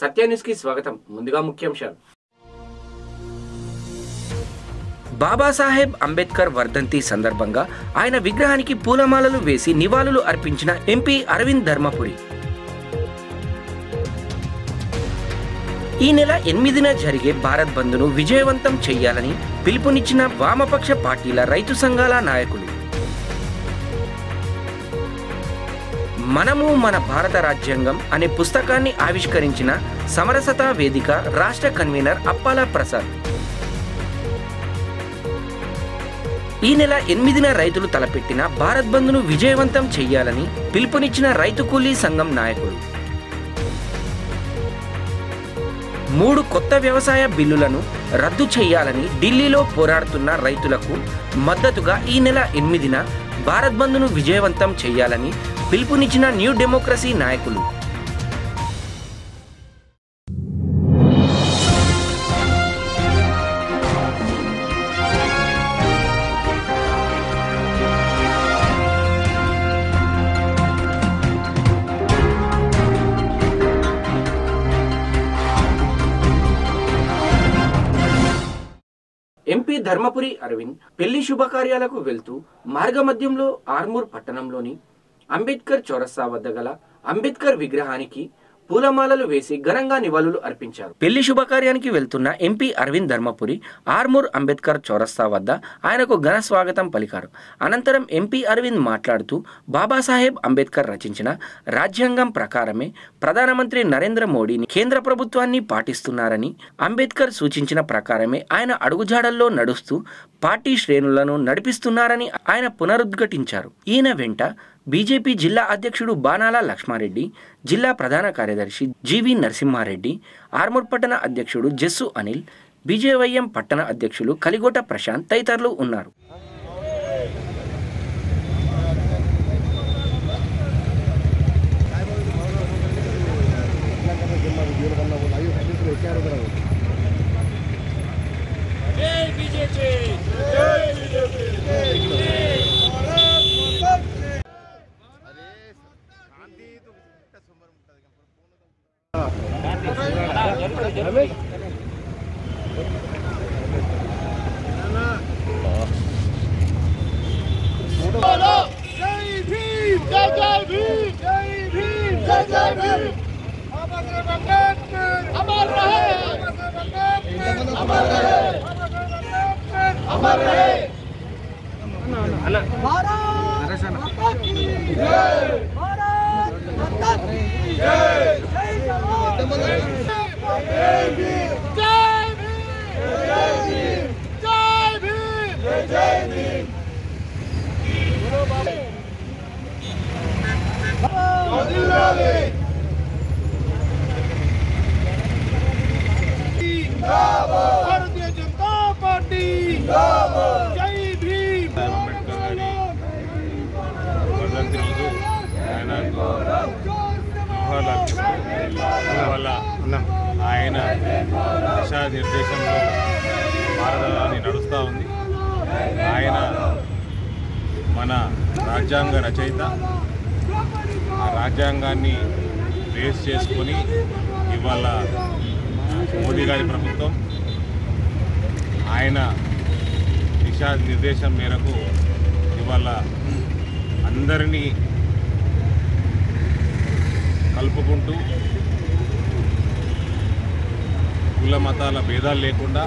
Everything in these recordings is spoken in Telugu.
సత్య న్యూస్ కి స్వాగతం ముందుగా ముఖ్యాంశాలు బాబాసాహెబ్ అంబేద్కర్ వర్ధంతి సందర్భంగా ఆయన విగ్రహానికి పూలమాలలు వేసి నివాళులు అర్పించిన ఎంపీ అరవింద్ ధర్మపురి ఈ నెల ఎనిమిదిన జరిగే భారత్ బంద్ను విజయవంతం చేయాలని పిలుపునిచ్చిన వామపక్ష పార్టీల రైతు సంఘాల నాయకులు మనము మన భారత రాజ్యాంగం అనే పుస్తకాన్ని ఆవిష్కరించిన సమరసత వేదిక రాష్ట్ర కన్వీనర్ అప్పాల ప్రసాద్ ఈ నెల ఎనిమిదిన రైతులు తలపెట్టిన భారత్ బంద్ను విజయవంతం చేయాలని పిలుపునిచ్చిన రైతు కూలీ సంఘం నాయకులు మూడు కొత్త వ్యవసాయ బిల్లులను రద్దు చేయాలని ఢిల్లీలో పోరాడుతున్న రైతులకు మద్దతుగా ఈ నెల ఎనిమిదిన భారత్ బంద్ను విజయవంతం చేయాలని పిలుపునిచ్చిన న్యూ డెమోక్రసీ నాయకులు ఎంపీ ధర్మపురి అరవింద్ పెళ్లి శుభకార్యాలకు వెళ్తూ మార్గమధ్యంలో ఆర్మూర్ పట్టణంలోని అంబేద్కర్ చౌరస్తా వద్ద గల అంబేద్కర్ విగ్రహానికి పూలమాలలు వేసి ఘనంగా నివాళులు అర్పించారు పెళ్లి శుభకార్యానికి వెళ్తున్న ఎంపీ అరవింద్ ధర్మపురి ఆర్మూర్ అంబేద్కర్ చౌరస్తా వద్ద ఆయనకు ఘన స్వాగతం పలికారు అనంతరం ఎంపీ అరవింద్ మాట్లాడుతూ బాబాసాహెబ్ అంబేద్కర్ రచించిన రాజ్యాంగం ప్రకారమే ప్రధానమంత్రి నరేంద్ర మోడీని కేంద్ర ప్రభుత్వాన్ని పాటిస్తున్నారని అంబేద్కర్ సూచించిన ప్రకారమే ఆయన అడుగుజాడల్లో నడుస్తూ పార్టీ శ్రేణులను నడిపిస్తున్నారని ఆయన పునరుద్ఘాటించారు ఈయన వెంట బీజేపీ జిల్లా అధ్యక్షుడు బానాల లక్ష్మారెడ్డి జిల్లా ప్రధాన కార్యదర్శి జీవి నరసింహారెడ్డి ఆర్మూర్ పట్టణ అధ్యక్షుడు జస్సు అనిల్ బీజేవైఎం పట్టణ అధ్యక్షులు కలిగోట ప్రశాంత్ తదితరులు ఉన్నారు జై భీమ్ జై జై భీమ్ జై భీమ్ జై జై భీమ్ అమర్ రహే అమర్ రహే అమర్ రహే भारत माता की जय भारत माता की जय जय जवान जय भीम जय भीम जय भीम जय भीम जय भीम भारतीय जनता पार्टी जय भीम అంబేద్కర్ గారి వర్ధంతి రోజు ఆయనకు నివాళులు అర్పిస్తూ వల్ల ఆయన దిశానిర్దేశంలో భారతదాన్ని నడుస్తూ ఉంది ఆయన మన రాజ్యాంగ రచయిత ఆ రాజ్యాంగాన్ని బేస్ చేసుకొని ఇవాళ మోదీ గారి ప్రభుత్వం ఆయన దిశానిర్దేశం మేరకు ఇవాళ అందరినీ కలుపుకుంటూ కుల మతాల భేదాలు లేకుండా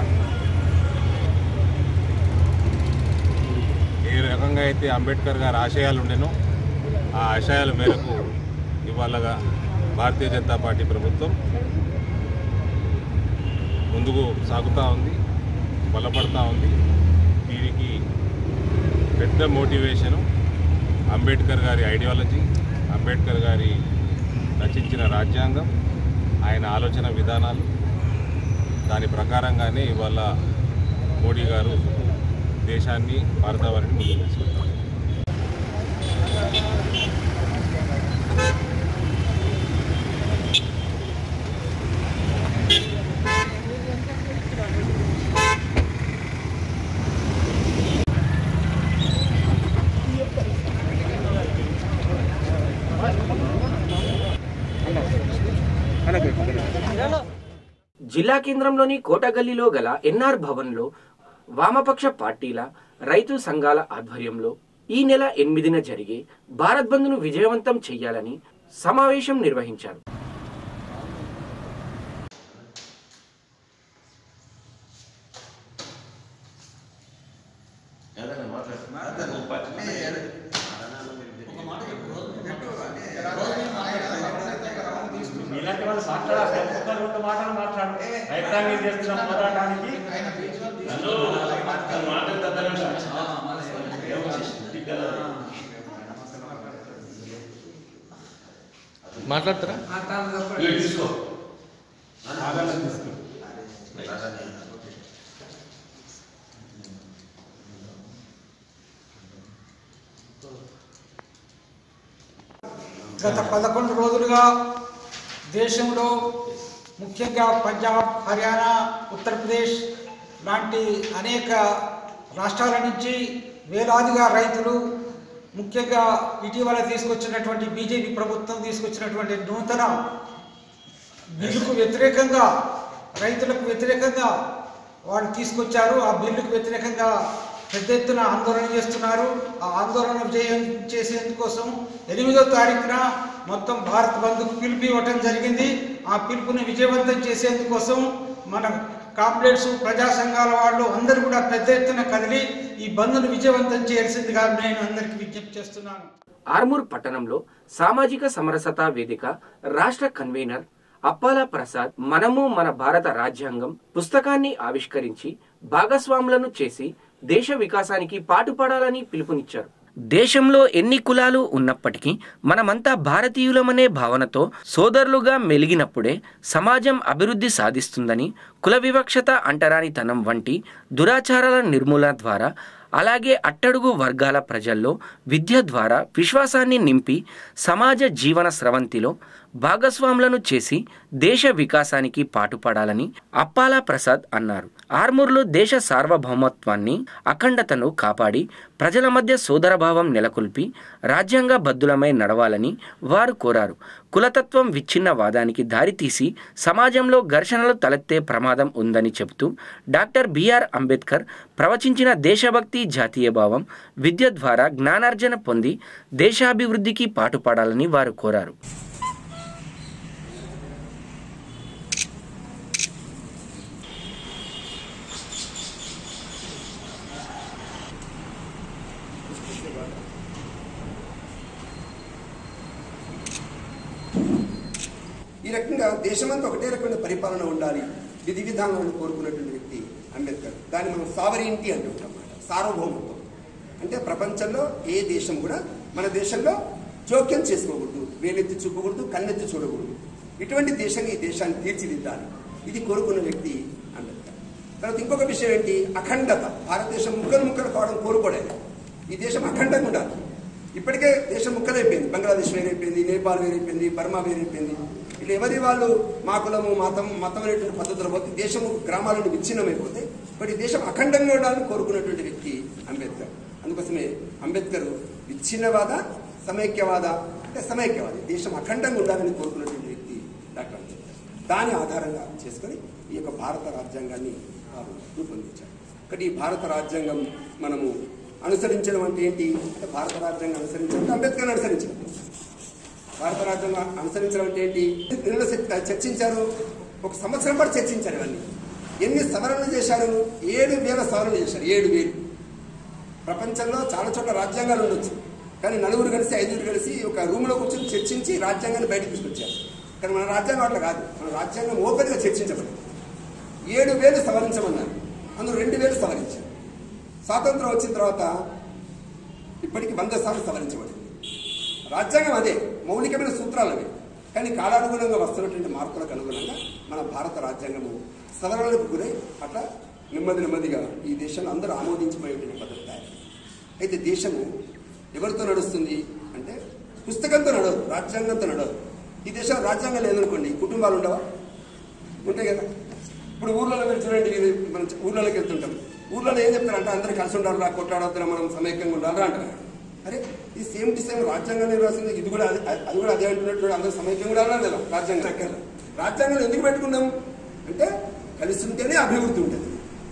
ఏ రకంగా అయితే అంబేద్కర్ గారి ఆశయాలు ఉండెనో ఆ ఆశయాల మేరకు ఇవాళగా భారతీయ జనతా పార్టీ ప్రభుత్వం ముందుకు సాగుతూ ఉంది బలపడతా ఉంది దీనికి పెద్ద మోటివేషను అంబేద్కర్ గారి ఐడియాలజీ అంబేద్కర్ గారి రచించిన రాజ్యాంగం ఆయన ఆలోచన విధానాలు దాని ప్రకారంగానే ఇవాళ మోడీ గారు దేశాన్ని భారతవారిని ముందుకు తీసుకెళ్తారు జిల్లా కేంద్రంలోని కోటగల్లీలో గల ఎన్ఆర్ భవన్లో వామపక్ష పార్టీల రైతు సంఘాల ఆధ్వర్యంలో ఈ నెల ఎనిమిదిన జరిగే భారత్ బంద్ను విజయవంతం చేయాలని సమావేశం నిర్వహించారు ఇలాంటి వాళ్ళు మాట్లాడాలి ఒక్క రెండు మాటలు మాట్లాడు రైతాంగం చేస్తున్న పోరాటానికి మాట్లాడతారా గత పదకొండు రోజులుగా దేశంలో ముఖ్యంగా పంజాబ్ హర్యానా ఉత్తరప్రదేశ్ లాంటి అనేక రాష్ట్రాల నుంచి వేలాదిగా రైతులు ముఖ్యంగా ఇటీవల తీసుకొచ్చినటువంటి బీజేపీ ప్రభుత్వం తీసుకొచ్చినటువంటి నూతన బిల్లుకు వ్యతిరేకంగా రైతులకు వ్యతిరేకంగా వాళ్ళు తీసుకొచ్చారు ఆ బిల్లుకు వ్యతిరేకంగా పెద్ద ఎత్తున ఆందోళన చేస్తున్నారు ఆ ఆందోళన విజయం చేసేందుకోసం ఎనిమిదో తారీఖున మొత్తం భారత్ బంద్కు పిలుపు ఇవ్వటం జరిగింది ఆ పిలుపుని విజయవంతం చేసేందుకోసం మన కాంప్లెక్స్ ప్రజా సంఘాల వాళ్ళు అందరూ కూడా పెద్ద ఎత్తున కదిలి ఈ బంద్ను విజయవంతం చేయాల్సిందిగా నేను అందరికీ విజ్ఞప్తి చేస్తున్నాను ఆర్మూర్ పట్టణంలో సామాజిక సమరసత వేదిక రాష్ట్ర కన్వీనర్ అప్పాల ప్రసాద్ మనము మన భారత రాజ్యాంగం పుస్తకాన్ని ఆవిష్కరించి భాగస్వాములను చేసి దేశ వికాసానికి పాటుపడాలని పిలుపునిచ్చారు దేశంలో ఎన్ని కులాలు ఉన్నప్పటికీ మనమంతా భారతీయులమనే భావనతో సోదరులుగా మెలిగినప్పుడే సమాజం అభివృద్ధి సాధిస్తుందని కుల వివక్షత అంటరానితనం వంటి దురాచారాల నిర్మూలన ద్వారా అలాగే అట్టడుగు వర్గాల ప్రజల్లో విద్య ద్వారా విశ్వాసాన్ని నింపి సమాజ జీవన స్రవంతిలో భాగస్వాములను చేసి దేశ వికాసానికి పాటుపడాలని అప్పాల ప్రసాద్ అన్నారు ఆర్మూర్లో దేశ సార్వభౌమత్వాన్ని అఖండతను కాపాడి ప్రజల మధ్య సోదరభావం నెలకొల్పి రాజ్యాంగ బద్దులమై నడవాలని వారు కోరారు కులతత్వం విచ్ఛిన్నవాదానికి దారితీసి సమాజంలో ఘర్షణలు తలెత్తే ప్రమాదం ఉందని చెబుతూ డాక్టర్ బిఆర్ అంబేద్కర్ ప్రవచించిన దేశభక్తి జాతీయ భావం విద్య ద్వారా జ్ఞానార్జన పొంది దేశాభివృద్ధికి పాటుపడాలని వారు కోరారు ఈ రకంగా దేశమంతా ఒకటే రకమైన పరిపాలన ఉండాలి విధి విధానాలను కోరుకున్నటువంటి వ్యక్తి అంబేద్కర్ దాన్ని మనం సావరీంటి అంటుంటాం అన్నమాట సార్వభౌమత్వం అంటే ప్రపంచంలో ఏ దేశం కూడా మన దేశంలో జోక్యం చేసుకోకూడదు వేలెత్తి చూపకూడదు కన్నెత్తి చూడకూడదు ఇటువంటి దేశంగా ఈ దేశాన్ని తీర్చిదిద్దాలి ఇది కోరుకున్న వ్యక్తి అంబేద్కర్ తర్వాత ఇంకొక విషయం ఏంటి అఖండత భారతదేశం ముక్కలు ముక్కలు కావడం కోరుకోలేదు ఈ దేశం అఖండంగా ఉండాలి ఇప్పటికే దేశం ముక్కలైపోయింది బంగ్లాదేశ్ వేరైపోయింది నేపాల్ వేరైపోయింది బర్మా వేరైపోయింది ఇట్లా ఎవరి వాళ్ళు మా కులము మతం మతం అనేటువంటి పద్ధతులు పోతే దేశము గ్రామాలను విచ్ఛిన్నమైపోతే బట్ ఈ దేశం అఖండంగా ఉండాలని కోరుకున్నటువంటి వ్యక్తి అంబేద్కర్ అందుకోసమే అంబేద్కర్ విచ్ఛిన్నవాద సమైక్యవాద అంటే సమైక్యవాది దేశం అఖండంగా ఉండాలని కోరుకున్నటువంటి వ్యక్తి డాక్టర్ అంబేద్కర్ దాని ఆధారంగా చేసుకొని ఈ యొక్క భారత రాజ్యాంగాన్ని వారు రూపొందించారు ఒకటి ఈ భారత రాజ్యాంగం మనము అనుసరించడం అంటే ఏంటి అంటే భారత రాజ్యాంగం అనుసరించడం అంటే అంబేద్కర్ అనుసరించడం భారత రాజ్యాంగం అనుసరించడం అంటే ఏంటి నిన్న చర్చించారు ఒక సంవత్సరం పాటు చర్చించారు ఇవన్నీ ఎన్ని సవరణలు చేశారు ఏడు వేల సవరణలు చేశారు ఏడు వేలు ప్రపంచంలో చాలా చోట్ల రాజ్యాంగాలు ఉండొచ్చు కానీ నలుగురు కలిసి ఐదుగురు కలిసి ఒక రూమ్లో కూర్చొని చర్చించి రాజ్యాంగాన్ని బయటకు తీసుకొచ్చారు కానీ మన రాజ్యాంగం అట్లా కాదు మన రాజ్యాంగం ఓపెన్గా చర్చించబడింది ఏడు వేలు సవరించమన్నారు అందులో రెండు వేలు సవరించారు స్వాతంత్రం వచ్చిన తర్వాత ఇప్పటికి వంద సార్లు సవరించబడింది రాజ్యాంగం అదే మౌలికమైన సూత్రాలు అవే కానీ కాలానుగుణంగా వస్తున్నటువంటి మార్పులకు అనుగుణంగా మన భారత రాజ్యాంగము సవరణలకు గురై అట్లా నెమ్మది నెమ్మదిగా ఈ దేశంలో అందరూ ఆమోదించిపోయేటువంటి పద్ధతి తయారు అయితే దేశము ఎవరితో నడుస్తుంది అంటే పుస్తకంతో నడవదు రాజ్యాంగంతో నడవదు ఈ దేశంలో రాజ్యాంగం లేదనుకోండి కుటుంబాలు ఉండవా ఉంటాయి కదా ఇప్పుడు ఊర్లలో మీరు చూడండి ఇది మనం ఊర్లలోకి వెళ్తుంటాం ఊర్లలో ఏం చెప్తారంటే అందరూ కలిసి ఉండాలా కొట్లాడొద్దురా మనం సమైక్యంగా ఉండాలా అంటారు అరే ఇది సేమ్ టు సేమ్ రాజ్యాంగంలో రాసింది ఇది కూడా అదే- అది కూడా అదే అంటున్నట్టు అందరూ సమైక్యంగా ఉండాలా లేదా రాజ్యాంగం అక్కర్లేదు రాజ్యాంగంలో ఎందుకు పెట్టుకున్నాం అంటే కలిసి ఉంటేనే అభివృద్ధి ఉంటుంది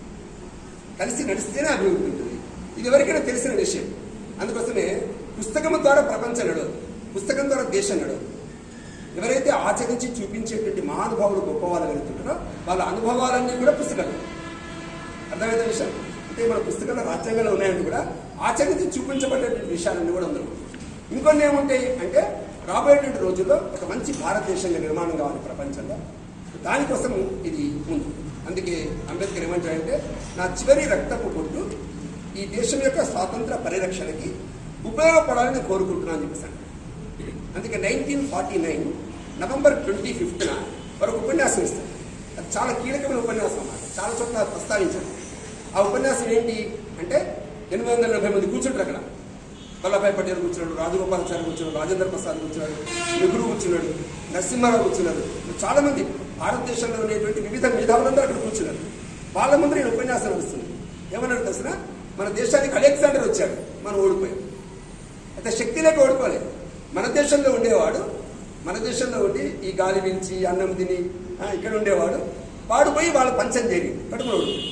కలిసి నడిస్తేనే అభివృద్ధి ఉంటుంది ఇది ఎవరికైనా తెలిసిన విషయం అందుకోసమే పుస్తకం ద్వారా ప్రపంచం నడవదు పుస్తకం ద్వారా దేశం నడవదు ఎవరైతే ఆచరించి చూపించేటువంటి మహానుభావులు గొప్ప వాళ్ళు వెళ్తుంటారో వాళ్ళ అనుభవాలన్నీ కూడా పుస్తకాలు అర్థమైన విషయం అంటే మన పుస్తకాల రాజ్యాంగంలో ఉన్నాయని కూడా ఆచరించి చూపించబడేటువంటి విషయాలన్నీ కూడా అందులో ఉన్నాయి. ఇంకొన్ని ఏముంటాయి అంటే రాబోయేటువంటి రోజుల్లో ఒక మంచి భారతదేశంగా నిర్మాణం కావాలి ప్రపంచంలో దానికోసం ఇది ఉంది అందుకే అంబేద్కర్ ఏమంటాడంటే నా చివరి రక్తపు పొట్టు ఈ దేశం యొక్క స్వాతంత్ర పరిరక్షణకి ఉపయోగపడాలని కోరుకుంటున్నాను అని చెప్పేసి అన్నాడు. అందుకే nineteen forty nine November twenty ఫిఫ్త్న మరొక ఉపన్యాసం ఇస్తారు అది చాలా కీలకమైన ఉపన్యాసం అన్నమాట చాలా చోట్ల ప్రస్తావించారు ఆ ఉపన్యాసం ఏంటి అంటే ఎనిమిది వందల నలభై మంది కూర్చుంటారు అక్కడ వల్లభాయ్ పటేల్ కూర్చున్నాడు రాజగోపాలాచారి కూర్చున్నాడు రాజేంద్ర ప్రసాద్ కూర్చున్నాడు నెహ్రూ కూర్చున్నాడు నరసింహారావు కూర్చున్నారు చాలా మంది భారతదేశంలో ఉండేటువంటి వివిధ మేధావులందరూ అక్కడ కూర్చున్నారు వాళ్ళ ముందు నేను ఉపన్యాసం నడుస్తుంది ఏమన్నారు తెలిసిన మన దేశానికి అలెగ్జాండర్ వచ్చాడు మనం ఓడిపోయాం అయితే శక్తి లేక ఓడిపోలేదు మన దేశంలో ఉండేవాడు మన దేశంలో ఉండి ఈ గాలి పీల్చి అన్నం తిని ఆ, ఇక్కడ ఉండేవాడు వాడు పోయి వాళ్ళ పంచం చేరి కడుపులో ఓడిపోయాడు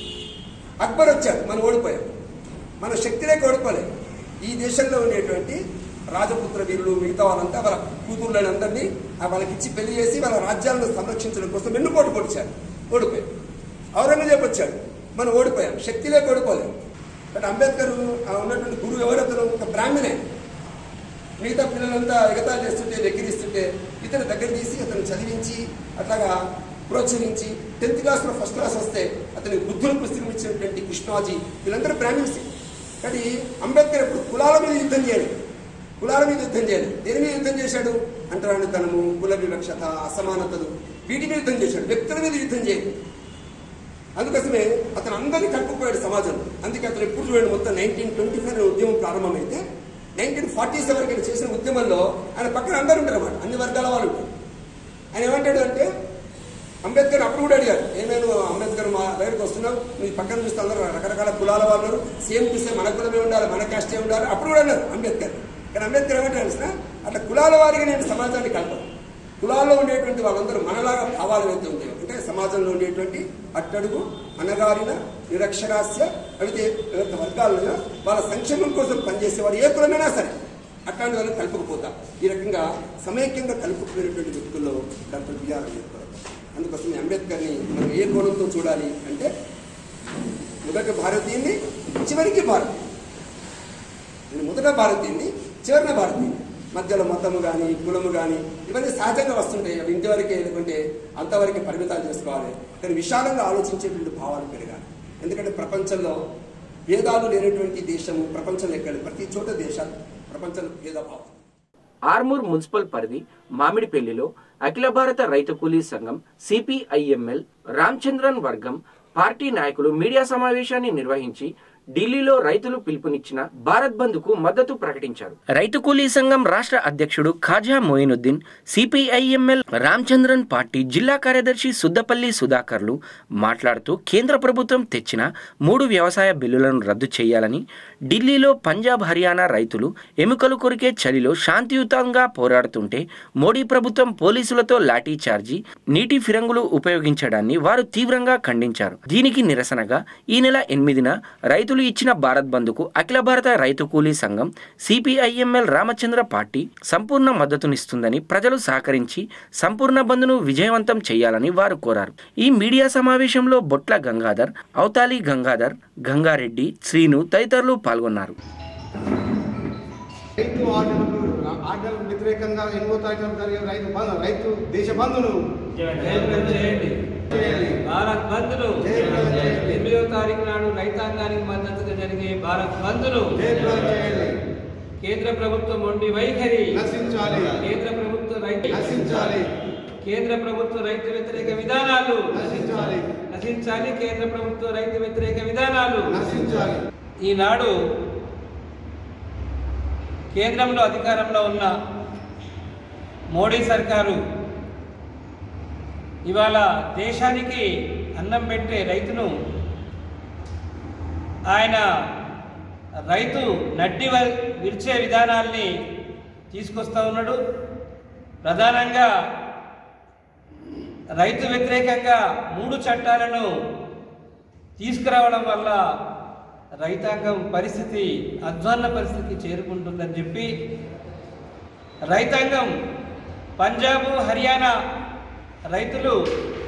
అక్బర్ వచ్చాడు మనం ఓడిపోయాం మన శక్తి లేక ఓడిపోలేదు ఈ దేశంలో ఉండేటువంటి రాజపుత్ర వీరులు మిగతా వాళ్ళంతా వాళ్ళ కూతుర్లని అందరినీ ఆ వాళ్ళకిచ్చి పెళ్లి చేసి వాళ్ళ రాజ్యాలను సంరక్షించడం కోసం వెన్నుపోటు పొడిచారు ఓడిపోయాం ఔరంగజేబ్ వచ్చాడు మనం ఓడిపోయాం శక్తి లేక ఓడిపోలేం బట్ అంబేద్కర్ ఆ ఉన్నటువంటి గురువు ఎవరతను ఒక బ్రాహ్మణే మిగతా పిల్లలంతా ఎగతాళి చేస్తుంటే వెక్కిరిస్తుంటే ఇతను దగ్గర తీసి అతను చదివించి అట్లాగా ప్రోత్సహించి టెన్త్ క్లాస్లో ఫస్ట్ క్లాస్ వస్తే అతనికి బుద్ధుల పుస్తకం ఇచ్చినటువంటి కృష్ణాజీ వీళ్ళందరూ బ్రాహ్మిన్స్ కానీ అంబేద్కర్ ఎప్పుడు కులాల మీద యుద్ధం చేయడు కులాల మీద యుద్ధం చేయడు దేని మీద యుద్ధం చేశాడు అంటరానితనము కుల వివక్షత అసమానతలు వీటి మీద యుద్ధం చేశాడు వ్యక్తుల మీద యుద్ధం చేయడు అందుకోసమే అతను అందరినీ కలుపుకుపోయాడు సమాజం అందుకే అతను ఎప్పుడు చూడండి మొత్తం నైన్టీన్ ట్వంటీ ఫైవ్ ఉద్యమం ప్రారంభమైతే నైన్టీన్ ఫార్టీ సెవెన్ ఆయన చేసిన ఉద్యమంలో ఆయన పక్కన అందరూ ఉంటారు అన్నమాట అన్ని వర్గాల వాళ్ళు ఉంటారు ఆయన ఏమంటాడు అంటే అంబేద్కర్ అప్పుడు కూడా అడిగారు ఏమైనా అంబేద్కర్ మా దగ్గరికి వస్తున్నావు నీ పక్కన చూస్తే అందరూ రకరకాల కులాల వాళ్ళు ఉన్నారు. సేమ్ టు సేమ్ మన కులమే ఉండాలి మన కాస్టే ఉండాలి అప్పుడు కూడా అన్నారు అంబేద్కర్ కానీ అంబేద్కర్ ఏమంటారు తెలిసిన అట్లా కులాల వారిగా నేను సమాజాన్ని కలపను కులాల్లో ఉండేటువంటి వాళ్ళందరూ మనలాగా భావాలు అయితే ఉంటాయి అంటే సమాజంలో ఉండేటువంటి అట్టడుగు అనగారిన నిరక్షరాస్య అయితే వివిధ వర్గాలను వాళ్ళ సంక్షేమం కోసం పనిచేసేవాడు ఏ కులమైనా సరే అట్లాంటి వాళ్ళని కలుపుకుపోతా ఈ రకంగా సమైక్యంగా కలుపుకునేటువంటి వ్యక్తుల్లో డాక్టర్ బిఆర్ అంబేద్కర్ అందుకోసం ఈ అంబేద్కర్ని మనం ఏ కోణంతో చూడాలి అంటే మొదట భారతీయుని చివరికి భారతీయుని నేను మొదట భారతీయుని చివరిన భారతీయుని మధ్యలో మతము కానీ కులము కానీ ఇవన్నీ సహజంగా వస్తుంటాయి అవి ఇంతవరకే లేకుంటే అంతవరకే పరిమితాలు చేసుకోవాలి కానీ విశాలంగా ఆలోచించేటువంటి భావాలు పెరగాలి ఎందుకంటే ప్రపంచంలో భేదాలు లేనటువంటి దేశము ప్రపంచంలో ఎక్కడ ప్రతి చోట దేశాలు ప్రపంచంలో భేదభావం ఆర్మూర్ మున్సిపల్ పరిధి మామిడిపల్లిలో అఖిల భారత రైతు కూలీ సంఘం సిపిఐఎంఎల్ రామచంద్రన్ వర్గం పార్టీ నాయకులు మీడియా సమావేశాన్ని నిర్వహించి ఢిల్లీలో రైతులు పిలుపునిచ్చిన భారత్ బంద్ కు మద్దతు ప్రకటించారు రైతు కూలీ సంఘం రాష్ట్ర అధ్యక్షుడు ఖాజా మొయినుద్దీన్ సిపిఐఎంఎల్ రామచంద్రన్ పార్టీ జిల్లా కార్యదర్శి సుద్దపల్లి సుధాకర్లు మాట్లాడుతూ కేంద్ర ప్రభుత్వం తెచ్చిన మూడు వ్యవసాయ బిల్లులను రద్దు చేయాలని ఢిల్లీలో పంజాబ్ హర్యానా రైతులు ఎముకలు కొరికే చలిలో శాంతియుతంగా పోరాడుతుంటే మోడీ ప్రభుత్వం పోలీసులతో లాఠీ చార్జీ నీటి ఫిరంగులు ఉపయోగించడాన్ని వారు తీవ్రంగా ఖండించారు దీనికి నిరసనగా ఈ నెల ఎనిమిదిన రైతులు ఇచ్చిన భారత్ బంద్కు అఖిల భారత రైతు కూలీ సంఘం సిపిఐఎంఎల్ రామచంద్ర పార్టీ సంపూర్ణ మద్దతునిస్తుందని ప్రజలు సహకరించి సంపూర్ణ బంద్ను విజయవంతం చేయాలని వారు కోరారు ఈ మీడియా సమావేశంలో బొట్ల గంగాధర్ అవతాలి గంగాధర్ గంగారెడ్డి శ్రీను తదితరులు పాల్గొన్నారు రైతు ఆర్డర్లకు ఆర్డర్లకు వ్యతిరేకంగా ఎనిమిదో తారీఖున జరిగే రైతు బంద్ రైతు దేశ బంధును చేయండి చేయాలి భారత్ బంద్ను జయప్రదం చేయండి. ఎనిమిదవ తారీఖు నాడు రైతాంగానికి మద్దతుగా జరిగే భారత్ బంద్ను జయప్రదం చేయాలి కేంద్ర ప్రభుత్వం మొండి వైఖరి నశించాలి కేంద్ర ప్రభుత్వ రైతు నశించాలి కేంద్ర ప్రభుత్వ రైతు వ్యతిరేక విధానాలు నశించాలి నశించాలి కేంద్ర ప్రభుత్వ రైతు వ్యతిరేక విధానాలు నశించాలి ఈనాడు కేంద్రంలో అధికారంలో ఉన్న మోడీ సర్కారు ఇవాళ దేశానికి అన్నం పెట్టే రైతును ఆయన రైతు నడ్డి వ- విరిచే విధానాల్ని తీసుకొస్తా ఉన్నాడు ప్రధానంగా రైతు వ్యతిరేకంగా మూడు చట్టాలను తీసుకురావడం వల్ల రైతాంగం పరిస్థితి అధ్వాన్న పరిస్థితికి చేరుకుంటుందని చెప్పి రైతాంగం పంజాబ్ హర్యానా రైతులు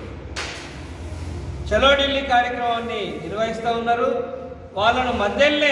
చలో ఢిల్లీ కార్యక్రమాన్ని నిర్వహిస్తూ ఉన్నారు వాళ్ళను మధ్యలోనే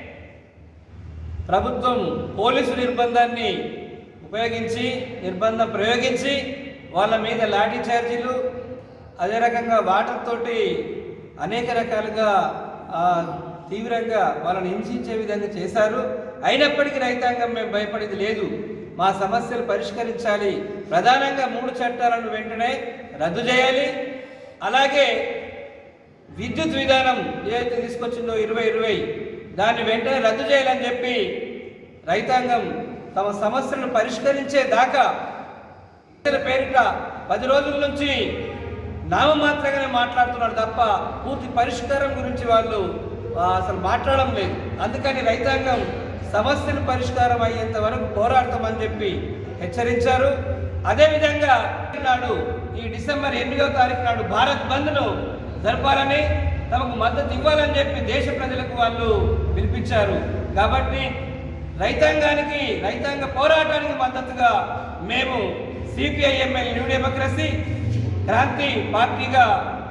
ప్రభుత్వం పోలీసు నిర్బంధాన్ని ఉపయోగించి నిర్బంధం ప్రయోగించి వాళ్ళ మీద లాఠీ ఛార్జీలు అదే రకంగా వాటర్ తోటి అనేక రకాలుగా ఆ, తీవ్రంగా వాళ్ళని హింసించే విధంగా చేశారు అయినప్పటికీ రైతాంగం మేము భయపడేది లేదు మా సమస్యలు పరిష్కరించాలి ప్రధానంగా మూడు చట్టాలను వెంటనే రద్దు చేయాలి అలాగే విద్యుత్ విధానం ఏదైతే తీసుకొచ్చిందో ఇరవై ఇరవై దాన్ని వెంటనే రద్దు చేయాలని చెప్పి రైతాంగం తమ సమస్యలను పరిష్కరించే దాకా సమస్యల పేరిట పది రోజుల నుంచి నామమాత్రంగానే మాట్లాడుతున్నారు తప్ప పూర్తి పరిష్కారం గురించి వాళ్ళు ఆ, అసలు మాట్లాడడం లేదు అందుకని రైతాంగం సమస్యలు పరిష్కారం అయ్యేంత వరకు పోరాడతామని చెప్పి హెచ్చరించారు అదేవిధంగా నాడు ఈ డిసెంబర్ ఎనిమిదవ తారీఖు నాడు భారత్ బంద్ను జరపాలని తమకు మద్దతు ఇవ్వాలని చెప్పి దేశ ప్రజలకు వాళ్ళు పిలిపించారు కాబట్టి రైతాంగానికి రైతాంగ పోరాటానికి మద్దతుగా మేము సిపిఐఎంఎల్ న్యూ డెమోక్రసీ క్రాంతి పార్టీగా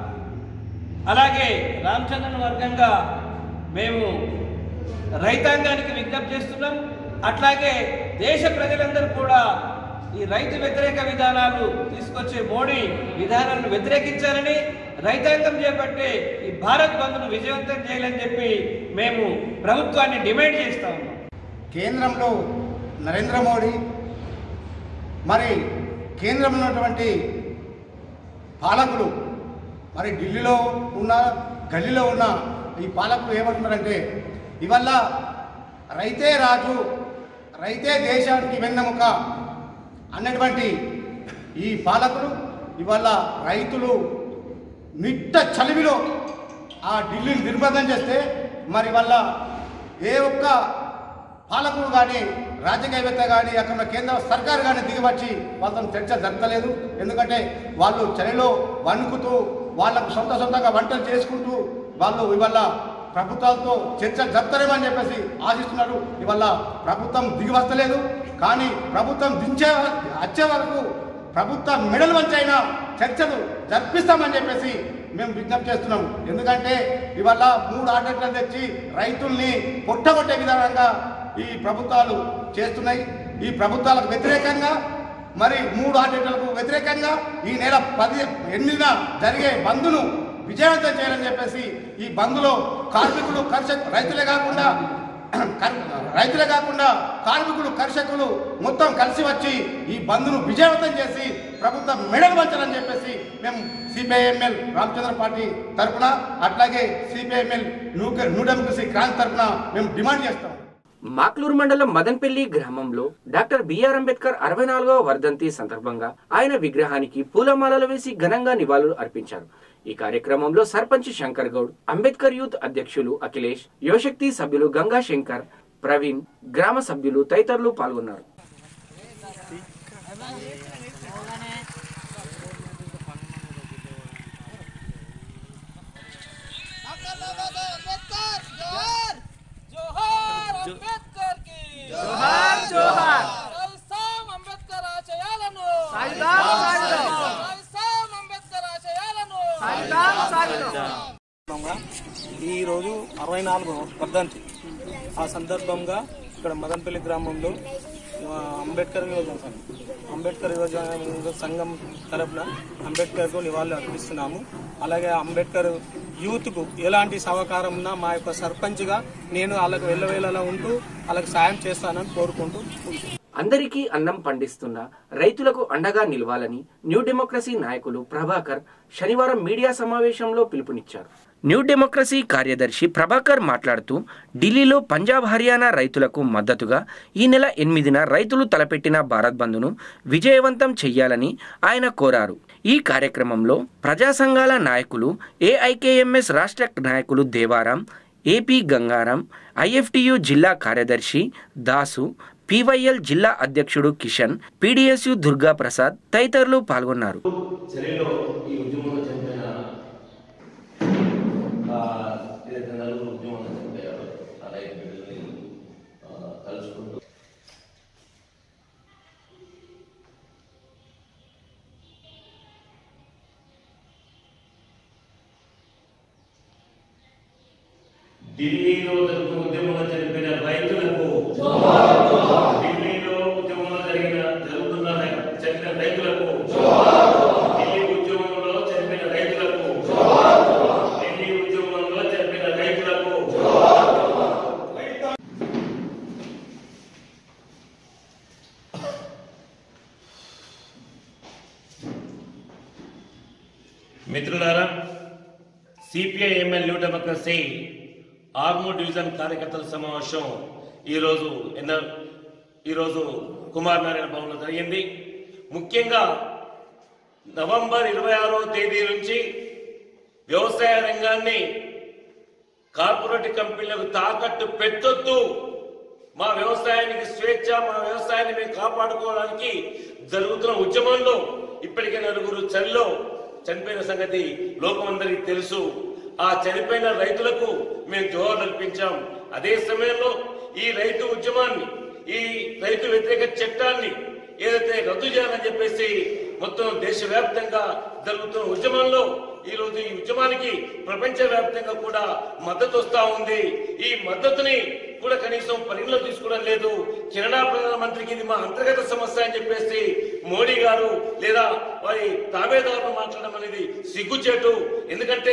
అలాగే రామచంద్రన్ వర్గంగా మేము రైతాంగానికి విజ్ఞప్తి చేస్తున్నాం అట్లాగే దేశ ప్రజలందరూ కూడా ఈ రైతు వ్యతిరేక విధానాలు తీసుకొచ్చే మోడీ విధానాలను వ్యతిరేకించాలని రైతాంగం చేపట్టే ఈ భారత్ బంద్ను విజయవంతం చేయాలని చెప్పి మేము ప్రభుత్వాన్ని డిమాండ్ చేస్తా ఉన్నాం కేంద్రంలో నరేంద్ర మోడీ మరి కేంద్రంలో ఉన్నటువంటి పాలకులు మరి ఢిల్లీలో ఉన్న గల్లీలో ఉన్న ఈ పాలకులు ఏమంటున్నారంటే ఇవల్ల రైతే రాజు రైతే దేశానికి వెన్నెముక అన్నటువంటి ఈ పాలకులు ఇవాళ రైతులు నిట్ట చలివిలో ఆ ఢిల్లీని నిర్బంధం చేస్తే మరి వల్ల ఏ ఒక్క పాలకులు కానీ రాజకీయవేత్త కానీ అక్కడ ఉన్న కేంద్ర సర్కారు కానీ దిగివచ్చి వాళ్ళతో చర్చ జరగలేదు ఎందుకంటే వాళ్ళు చలిలో వణుకుతూ వాళ్ళకు సొంత సొంతంగా వంటలు చేసుకుంటూ వాళ్ళు ఇవాళ ప్రభుత్వాలతో చర్చ జరుపుతారేమని చెప్పేసి ఆశిస్తున్నారు ఇవాళ ప్రభుత్వం దిగి వస్తలేదు కానీ ప్రభుత్వం దించే వచ్చే వరకు ప్రభుత్వ మెడల్ వంచైనా చర్చలు జరిపిస్తామని చెప్పేసి మేము విజ్ఞప్తి చేస్తున్నాం ఎందుకంటే ఇవాళ మూడు ఆర్డర్లు తెచ్చి రైతుల్ని పొట్టగొట్టే విధానంగా ఈ ప్రభుత్వాలు చేస్తున్నాయి ఈ ప్రభుత్వాలకు వ్యతిరేకంగా మరి మూడు ఆర్డర్లకు వ్యతిరేకంగా ఈ నెల పది ఎనిమిదిన జరిగే బంద్ను విజయవంతం చేయాలని చెప్పేసి ఈ బంద్లో కార్మికులు కర్షక రైతులే కాకుండా కర్- రైతులే కాకుండా కార్మికులు కర్షకులు మొత్తం కలిసి వచ్చి ఈ బంద్ను విజయవంతం చేసి ప్రభుత్వం మెడలు వంచాలని చెప్పేసి మేము సిపిఐఎంఎల్ రామచంద్ర పార్టీ తరపున అట్లాగే CPIML new new democracy Kranti తరపున మేము డిమాండ్ చేస్తాం మాక్లూరు మండలం మదన్పల్లి గ్రామంలో డాక్టర్ బిఆర్ అంబేద్కర్ అరవై నాలుగవ వర్ధంతి సందర్భంగా ఆయన విగ్రహానికి పూలమాలలు వేసి ఘనంగా నివాళులు అర్పించారు ఈ కార్యక్రమంలో సర్పంచ్ శంకర్ గౌడ్ అంబేద్కర్ యూత్ అధ్యక్షులు అఖిలేష్ యువశక్తి సభ్యులు గంగా శంకర్ ప్రవీణ్ గ్రామ సభ్యులు తదితరులు పాల్గొన్నారు ఈరోజు అరవై నాలుగు వర్ధంతి ఆ సందర్భంగా ఇక్కడ మదనపల్లి గ్రామంలో ఆ, అంబేద్కర్ యువజన సంఘం అంబేద్కర్ యువజన సంఘం తరపున అంబేద్కర్కు నివాళులు అర్పిస్తున్నాము అలాగే అంబేద్కర్ యూత్కు ఎలాంటి సహకారం ఉన్నా మా యొక్క సర్పంచ్గా నేను వాళ్ళకు వెళ్ళవేళలా ఉంటూ వాళ్ళకి సాయం చేస్తానని కోరుకుంటూ అందరికీ అన్నం పండిస్తున్న రైతులకు అండగా నిలవాలని న్యూ డెమోక్రసీ నాయకులు ప్రభాకర్ శనివారం మీడియా సమావేశంలో పిలుపునిచ్చారు న్యూ డెమోక్రసీ కార్యదర్శి ప్రభాకర్ మాట్లాడుతూ ఢిల్లీలో పంజాబ్ హర్యానా రైతులకు మద్దతుగా ఈ నెల ఎనిమిదిన రైతులు తలపెట్టిన భారత్ బంద్ను విజయవంతం చెయ్యాలని ఆయన కోరారు ఈ కార్యక్రమంలో ప్రజా సంఘాల నాయకులు ఏఐకేఎంఎస్ రాష్ట్ర నాయకులు దేవారాం ఏపీ గంగారాం ఐఎఫ్టియు జిల్లా కార్యదర్శి దాసు పీవైఎల్ జిల్లా అధ్యక్షుడు కిషన్ పీడీఎస్యు దుర్గా ప్రసాద్ తదితరులు పాల్గొన్నారు చర్యలో ఈ ఉద్యమంలో చనిపోయిన ఆ, ఏదైతే నలుగురు ఉద్యమంలో చనిపోయారో ఆ రైతు బిడ్డల్ని ఆ, తలుచుకుంటూ ఢిల్లీలో జరుగుతున్న ఉద్యమంలో చనిపోయిన రైతులకు ఢిల్లీలో ఉద్యమంలో జరిగిన జరుగుతున్న రై- చనిపోయిన రైతులకు ఢిల్లీ ఉద్యమంలో చనిపోయిన రైతులకు ఢిల్లీ ఉద్యమంలో చనిపోయిన రైతులకు మిత్రులారా CPI ML New Democracy Armoor division కార్యకర్తల సమావేశం ఈరోజు ఎన్న ఈరోజు కుమార్ నారాయణ భవన్లో జరిగింది ముఖ్యంగా నవంబర్ ఇరవై ఆరో తేదీ నుంచి వ్యవసాయ రంగాన్ని కార్పొరేట్ కంపెనీలకు తాకట్టు పెట్టొద్దు మా వ్యవసాయానికి స్వేచ్ఛ మా వ్యవసాయాన్ని మేము కాపాడుకోవడానికి జరుగుతున్న ఉద్యమంలో ఇప్పటికే నలుగురు చలిలో చనిపోయిన సంగతి లోకమందరికీ తెలుసు ఆ చనిపోయిన రైతులకు మేము జోహార్ అర్పించాం అదే సమయంలో ఈ రైతు ఉద్యమాన్ని ఈ రైతు వ్యతిరేక చట్టాన్ని ఏదైతే రద్దు చేయాలని చెప్పేసి మొత్తం దేశవ్యాప్తంగా జరుగుతున్న ఉద్యమంలో ఈ రోజు ఈ ఉద్యమానికి ప్రపంచ వ్యాప్తంగా కూడా మద్దతు వస్తా ఉంది ఈ మద్దతుని కూడా కనీసం పరిగణలో తీసుకోవడం లేదు కెనడా ప్రధానమంత్రికి ఇది మా అంతర్గత సమస్య అని చెప్పేసి మోడీ గారు లేదా వారి తాబేదారులు మాట్లాడడం అనేది సిగ్గుచేటు ఎందుకంటే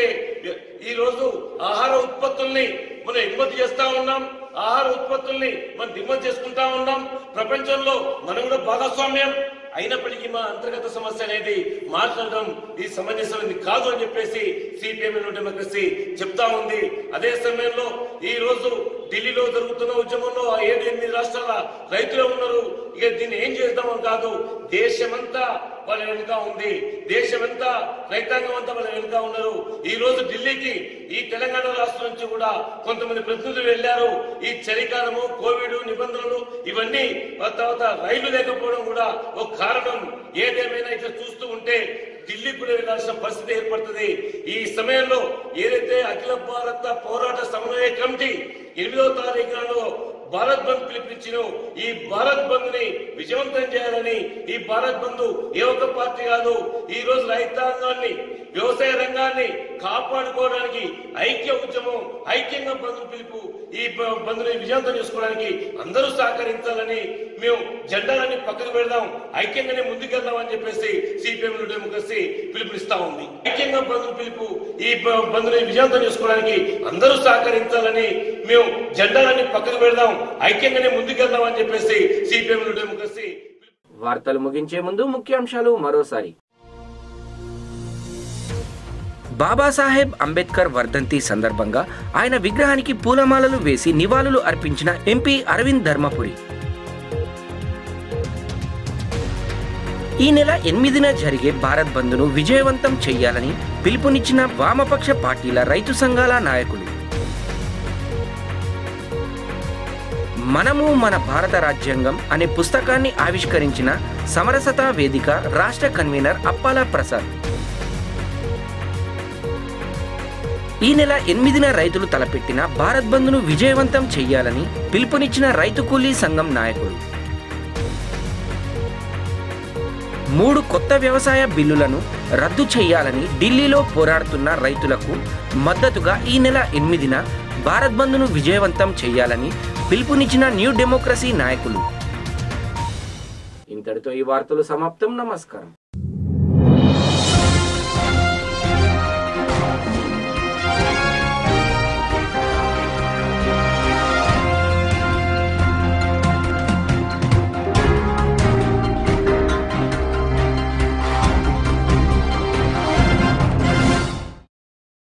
ఈ రోజు ఆహార ఉత్పత్తుల్ని మనం ఎగుమతి చేస్తా ఉన్నాం ఆహార ఉత్పత్తుల్ని మనం దిగుమతి చేసుకుంటా ఉన్నాం ప్రపంచంలో మనం కూడా భాగస్వామ్యం అయినప్పటికీ మా అంతర్గత సమస్య అనేది మాట్లాడడం ఈ సమంజసమైనది కాదు అని చెప్పేసి సిపిఎం డెమోక్రసీ చెప్తా ఉంది అదే సమయంలో ఈ రోజు ఢిల్లీలో జరుగుతున్న ఉద్యమంలో ఆ ఏడు ఎనిమిది రాష్ట్రాల రైతులు ఉన్నారు ఇక దీన్ని ఏం చేద్దామని కాదు దేశమంతా వాళ్ళ వెనుక ఉంది దేశమంతా రైతాంగం అంతా వాళ్ళ వెనుక ఉన్నారు ఈ రోజు ఢిల్లీకి ఈ తెలంగాణ రాష్ట్రం నుంచి కూడా కొంతమంది ప్రతినిధులు వెళ్లారు ఈ చలికాలము కోవిడ్ నిబంధనలు ఇవన్నీ ఆ తర్వాత రైలు లేకపోవడం కూడా ఒక కారణం ఏదేమైనా ఇట్లా చూస్తూ ఉంటే ఢిల్లీ కూడా వెళ్లాల్సిన పరిస్థితి ఏర్పడుతుంది ఈ సమయంలో ఏదైతే అఖిల భారత పోరాట సమన్వయ కమిటీ ఎనిమిదవ తారీఖు నాడు భారత్ బంద్ పిలిపించిన ఈ భారత్ బంద్ ని విజయవంతం చేయాలని ఈ భారత్ బంద్ ఏ ఒక్క పార్టీ కాదు ఈ రోజు రైతాంగాన్ని వ్యవసాయ రంగాన్ని కాపాడుకోవడానికి ఐక్య ఉద్యమం ఐక్యంగా బంద్ పిలుపు ఈ బ- బంద్ని విజయవంతం చేసుకోవడానికి అందరూ సహకరించాలని మేము జెండాలన్నీ పక్కకు పెడదాం ఐక్యంగానే ముందుకెళ్దాం అని చెప్పేసి సిపిఎం డెమోక్రసీ పిలుపునిస్తా ఉంది ఐక్యంగా బంద్ పిలుపు ఈ బ- బంద్ని విజయవంతం చేసుకోవడానికి అందరూ సహకరించాలని మేము జెండాలన్నీ పక్కకు పెడదాం ఐక్యంగానే ముందుకెళ్దాం అని చెప్పేసి సిపిఎం డెమోక్రసీ వార్తలు ముగించే ముందు ముఖ్యాంశాలు మరోసారి బాబాసాహెబ్ అంబేద్కర్ వర్ధంతి సందర్భంగా ఆయన విగ్రహానికి పూలమాలలు వేసి నివాళులు అర్పించిన ఎంపీ అరవింద్ ధర్మపురి ఈ నెల ఎనిమిదిన జరిగే భారత్ బంద్ను విజయవంతం చేయాలని పిలుపునిచ్చిన వామపక్ష పార్టీల రైతు సంఘాల నాయకులు మనము మన భారత రాజ్యాంగం అనే పుస్తకాన్ని ఆవిష్కరించిన సమరసత వేదిక రాష్ట్ర కన్వీనర్ అప్పాల ప్రసాద్ ఈ నెల ఎనిమిదిన రైతులు తలపెట్టిన భారత్ బంద్ను విజయవంతం చేయాలని పిలుపునిచ్చిన రైతు కూలీ సంఘం నాయకులు మూడు కొత్త వ్యవసాయ బిల్లులను రద్దు చేయాలని ఢిల్లీలో పోరాడుతున్న రైతులకు మద్దతుగా ఈ నెల ఎనిమిదిన భారత్ బంద్ను విజయవంతం చేయాలని పిలుపునిచ్చిన న్యూ డెమోక్రసీ నాయకులు ఇంతటితో ఈ వార్తలు సమాప్తం నమస్కారం